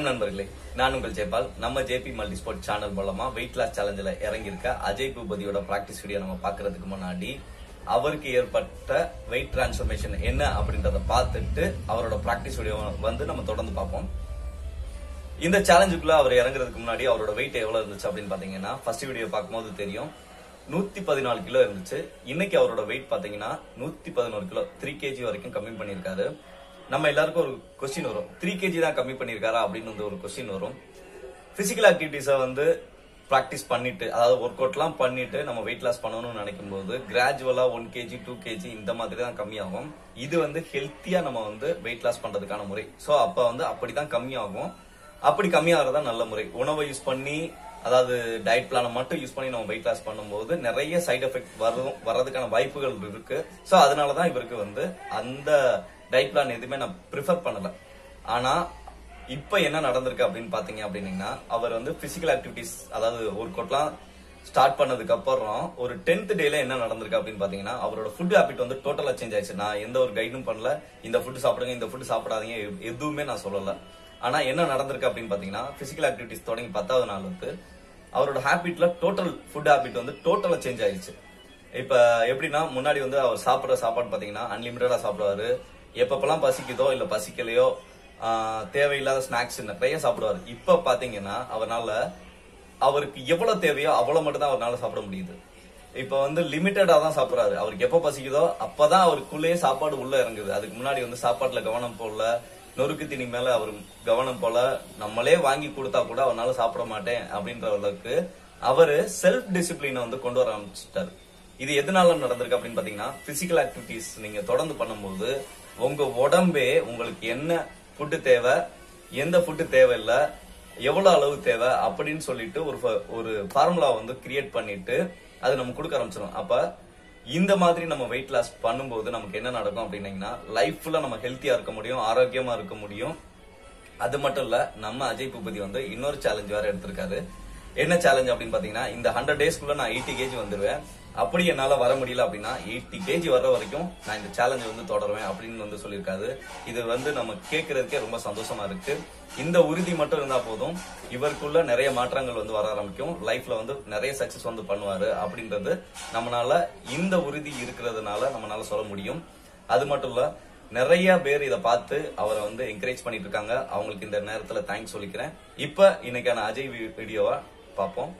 வணக்கம் நண்பர்களே நான் உங்கள் ஜெயபால் நம்ம ஜேபி மல்டி ஸ்போர்ட் சேனல் மூலமா வெயிட் லாஸ் சேலஞ்சில் இறங்கியிருக்க அஜய் பூபதியோட பிராக்டிஸ் வீடியோ நம்ம பார்க்கறதுக்கு முன்னாடி அவருக்கு ஏற்பட்ட வெயிட் டிரான்ஸ்ஃபர்மேஷன் என்ன அப்படின்றத பார்த்துட்டு அவரோட பிராக்டிஸ் வீடியோ வந்து நம்ம தொடர்ந்து பார்ப்போம் இந்த சேலஞ்சுக்குள்ள அவர் இறங்குறதுக்கு முன்னாடி அவரோட வெயிட் எவ்வளவு இருந்துச்சு அப்படின்னு பாத்தீங்கன்னா ஃபர்ஸ்ட் வீடியோ பார்க்கும்போது தெரியும் நூத்தி பதினாலு கிலோ இருந்துச்சு இன்னைக்கு அவரோட வெயிட் பாத்தீங்கன்னா நூத்தி பதினோரு கிலோ த்ரீ கேஜி வரைக்கும் கம்மி பண்ணியிருக்காரு நம்ம எல்லாருக்கும் ஒரு கொஸ்டின் வரும் த்ரீ கேஜி தான் கம்மி பண்ணியிருக்காரா அப்படின்னு வந்து ஒரு கொஸ்டின் வரும் பிசிக்கல் ஆக்டிவிட்டிஸை வந்து ப்ராக்டிஸ் பண்ணிட்டு அதாவது ஒர்க் அவுட்லாம் பண்ணிட்டு நம்ம வெயிட் லாஸ் பண்ணணும்னு நினைக்கும் போது gradually one KG two KG இந்த மாதிரி தான் கம்மியாகும் இது வந்து ஹெல்த்தியா நம்ம வந்து வெயிட் லாஸ் பண்றதுக்கான முறை ஸோ அப்ப வந்து அப்படிதான் கம்மியாகும் அப்படி கம்மியாகிறதா நல்ல முறை உணவை யூஸ் பண்ணி அதாவது டயட் பிளானை மட்டும் யூஸ் பண்ணி நம்ம வெயிட் லாஸ் பண்ணும்போது நிறைய சைடு எஃபெக்ட் வரும் வர்றதுக்கான வாய்ப்புகள் இருக்கு ஸோ அதனாலதான் இவருக்கு வந்து அந்த டயட் பிளான் எதுவுமே நான் ப்ரிஃபர் பண்ணல ஆனா இப்ப என்ன நடந்திருக்கு அப்படின்னு பாத்தீங்க அப்படின்னீங்கன்னா அவர் வந்து பிசிக்கல் ஆக்டிவிட்டிஸ் அதாவது ஒர்க் அவுட்லாம் ஸ்டார்ட் பண்ணதுக்கு அப்புறம் ஒரு டென்த் டேல என்ன நடந்திருக்கு அப்படின்னு பாத்தீங்கன்னா அவரோட ஃபுட் ஹாபிட் வந்து டோட்டலா சேஞ்ச் ஆயிடுச்சு நான் எந்த ஒரு கைடும் பண்ணல இந்த ஃபுட் சாப்பிடுங்க இந்த ஃபுட் சாப்பிடாதீங்க எ- எதுவுமே நான் சொல்லல ஆனா என்ன நடந்திருக்கு அப்படின்னு பாத்தீங்கன்னா பிசிக்கல் ஆக்டிவிட்டிஸ் தொடங்கி பத்தாவது நாள் வந்து அவரோட ஹாபிட்ல டோட்டல் ஃபுட் ஹாபிட் வந்து டோட்டலா சேஞ்ச் ஆயிடுச்சு இப்ப எப்படின்னா முன்னாடி வந்து அவர் சாப்பிடுற சாப்பாடு பாத்தீங்கன்னா அன்லிமிட்டடா சாப்பிடுவாரு எப்பப்பெல்லாம் பசிக்குதோ இல்ல பசிக்கலையோ ஆஹ், தேவையில்லாத ஸ்நாக்ஸ் நிறைய சாப்பிடுவாரு இப்ப பாத்தீங்கன்னா அவரால அவருக்கு எவ்வளவு தேவையோ அவ்வளவு மட்டும் தான் அவரால் சாப்பிட முடியுது இப்ப வந்து லிமிட்டடா தான் சாப்பிடுறாரு அவருக்கு எப்ப பசிக்குதோ அப்பதான் அவருக்குள்ளேயே சாப்பாடு உள்ள இறங்குது அதுக்கு முன்னாடி வந்து சாப்பாட்டுல கவனம் போடல நொறுக்கு தீனி மேல அவர் கவனம் போல நம்மளே வாங்கி கொடுத்தா கூட அவனால சாப்பிட மாட்டேன் அப்படின்ற அளவுக்கு அவரு செல்ஃப் டிசிப்ளினை வந்து கொண்டு வர ஆரம்பிச்சிட்டாரு இது எதனால நடந்திருக்கு அப்படின்னு பாத்தீங்கன்னா பிசிக்கல் ஆக்டிவிட்டிஸ் நீங்க தொடர்ந்து பண்ணும்போது உங்க உடம்பே உங்களுக்கு என்ன ஃபுட்டு தேவை எந்த ஃபுட்டு தேவையில்லை எவ்வளவு அளவு தேவை அப்படின்னு சொல்லிட்டு ஒரு ஃப- ஒரு ஃபார்முலா வந்து கிரியேட் பண்ணிட்டு அது நம்ம கொடுக்க ஆரம்பிச்சிடும் அப்ப இந்த மாதிரி நம்ம வெயிட் லாஸ் பண்ணும்போது நமக்கு என்ன நடக்கும் அப்படின்னீங்கன்னா லைஃப்ல நம்ம ஹெல்த்தியா இருக்க முடியும் ஆரோக்கியமா இருக்க முடியும் அது மட்டும் இல்ல நம்ம அஜய் பூபதி வந்து இன்னொரு சேலஞ்ச் வேற எடுத்திருக்காரு என்ன சேலஞ்ச் அப்படின்னு பாத்தீங்கன்னா இந்த ஹண்ட்ரட் டேஸ்க்குள்ள நான் எயிட்டி கேஜி வந்துருவேன் அப்படி என்னால வர முடியல அப்படின்னா எயிட்டி கேஜி வர்ற வரைக்கும் நான் இந்த சேலஞ்ச் வந்து தொடருவேன் அப்படின்னு வந்து சொல்லியிருக்காரு இது வந்து நம்ம கேட்கறதுக்கே ரொம்ப சந்தோஷமா இருக்கு இந்த உறுதி மட்டும் இருந்தா போதும் இவருக்குள்ள நிறைய மாற்றங்கள் வந்து வர ஆரம்பிக்கும் லைஃப்ல வந்து நிறைய சக்சஸ் வந்து பண்ணுவாரு அப்படின்றது நம்மனால இந்த உறுதி இருக்கிறதுனால நம்மனால சொல்ல முடியும் அது மட்டும் இல்ல நிறைய பேர் இதை பார்த்து அவரை வந்து என்கரேஜ் பண்ணிட்டு இருக்காங்க அவங்களுக்கு இந்த நேரத்துல தேங்க்ஸ் சொல்லிக்கிறேன் இப்ப இன்னைக்கான அஜய் வீ- வீடியோவை பார்ப்போம்